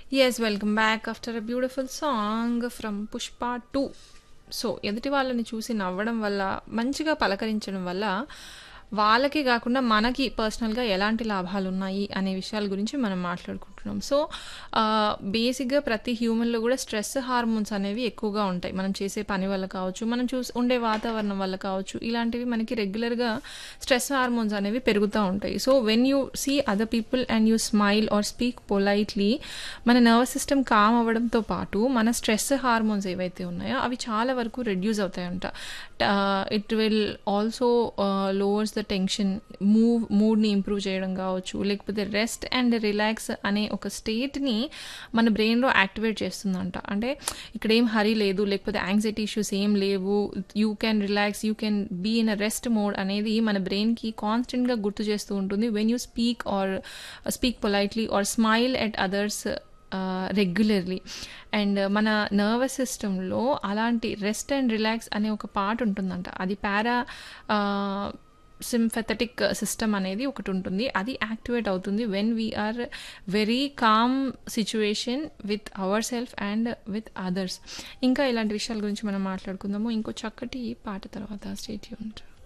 Yes, welcome back after a beautiful song from Pushpa 2. So ఎదుటి వాళ్ళని చూసి నవ్వడం వల్ల మంచిగా పలకరించడం వల్ల వాళ్ళకి కాకుండా మనకి పర్సనల్గా ఎలాంటి లాభాలు ఉన్నాయి అనే విషయాల గురించి మనం మాట్లాడుకుంటున్నాం సో బేసిక్గా ప్రతి హ్యూమన్లో కూడా స్ట్రెస్ హార్మోన్స్ అనేవి ఎక్కువగా ఉంటాయి మనం చేసే పని వల్ల కావచ్చు మనం చూసి ఉండే వాతావరణం వల్ల కావచ్చు ఇలాంటివి మనకి రెగ్యులర్గా స్ట్రెస్ హార్మోన్స్ అనేవి పెరుగుతూ ఉంటాయి so when you see other people and you smile or speak politely మన నర్వస్ సిస్టమ్ కామ్ అవ్వడంతో పాటు మన స్ట్రెస్ హార్మోన్స్ ఏవైతే ఉన్నాయో అవి చాలా వరకు రెడ్యూస్ అవుతాయంట it will also lowers the tension move మూడ్ని ఇంప్రూవ్ చేయడం కావచ్చు లేకపోతే రెస్ట్ అండ్ రిలాక్స్ అనే ఒక స్టేట్ని మన బ్రెయిన్లో యాక్టివేట్ చేస్తుందంట అంటే ఇక్కడ ఏం హరీ లేదు లేకపోతే యాంగ్జైటీ ఇష్యూస్ ఏం లేవు you can relax you can be in a rest mode అనేది మన బ్రెయిన్కి కాన్స్టెంట్గా గుర్తు చేస్తూ ఉంటుంది when you speak or speak politely or smile at others regularly and మన నర్వస్ సిస్టంలో అలాంటి రెస్ట్ అండ్ రిలాక్స్ అనే ఒక పార్ట్ ఉంటుందంట అది పారా సింఫెథటిక్ సిస్టమ్ అనేది ఒకటి ఉంటుంది అది యాక్టివేట్ అవుతుంది when we are very calm situation with our self and with others ఇంకా ఇలాంటి విషయాల గురించి మనం మాట్లాడుకుందాము ఇంకో చక్కటి పాట తర్వాత స్టేట్ ఉంటారు